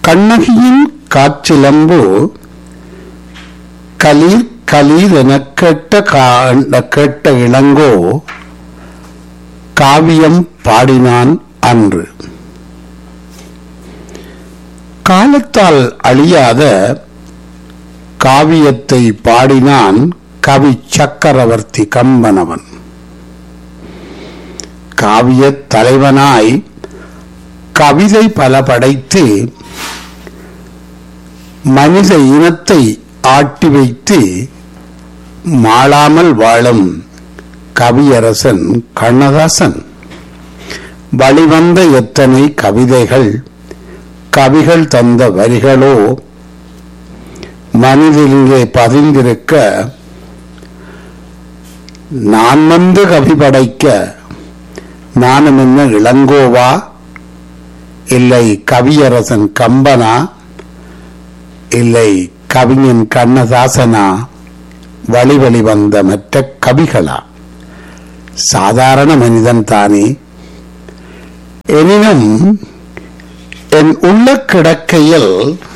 கண்ணகியின் காற்றிலம்பு கலீர் கலீர் எனக் கேட்ட கா- கேட்ட இளங்கோ காவியம் பாடினான் அன்று காலத்தால் அழியாத காவியத்தை பாடினான் கவி சக்கரவர்த்தி கம்பனவன் காவியத் தலைவனாய் கவிதை பல படைத்து மனித இனத்தை ஆட்டி வைத்து மாளாமல் வாழும் கவியரசன் கண்ணதாசன் வழிவந்த எத்தனை கவிதைகள் கவிகள் தந்த வரிகளோ மனதிலே பதிந்திருக்க நான் வந்து கவி படைக்க நானும் என்ன இளங்கோவா இல்லை கவியரசன் கம்பனா இல்லை கவிஞன் கண்ணதாசனா வழி வழி வந்த மற்ற கவிகளா சாதாரண மனிதன் தானே எனினும் என் உள்ள கிடக்கையில்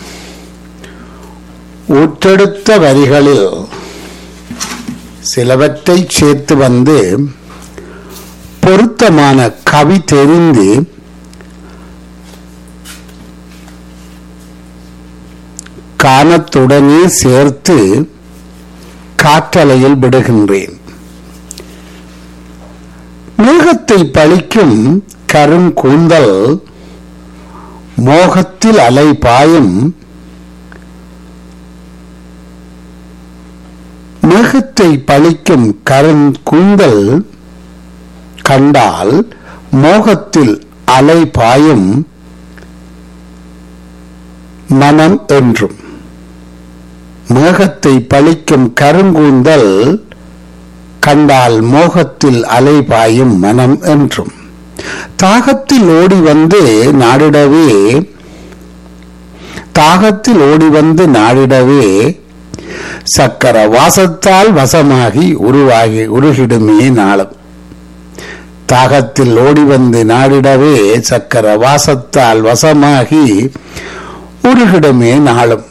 ஊற்றெடுத்த வரிகளில் சிலவற்றை சேர்த்து வந்து பொருத்தமான கவி தெரிந்து கானத்துடனே சேர்த்து காற்றலையில் விடுகின்றேன் மேகத்தை பழிக்கும் கருங்கூந்தல் மோகத்தில் அலை பாயும் மேகத்தை பழிக்கும் கருங்கூந்தல் கண்டால் மோகத்தில் அலை பாயும் மனம் என்றும் மேகத்தை பழிக்கும் கருங்கூந்தல் கண்டால் மோகத்தில் அலைபாயும் மனம் என்றும் தாகத்தில் ஓடி வந்து நாடிடவே தாகத்தில் ஓடி வந்து நாடிடவே சக்கர வாசத்தால் வசமாகி உருவாகி உருகிடுமே நாளும் தாகத்தில் ஓடி வந்து நாடிடவே சக்கர வாசத்தால் வசமாகி உருகிடுமே நாளும்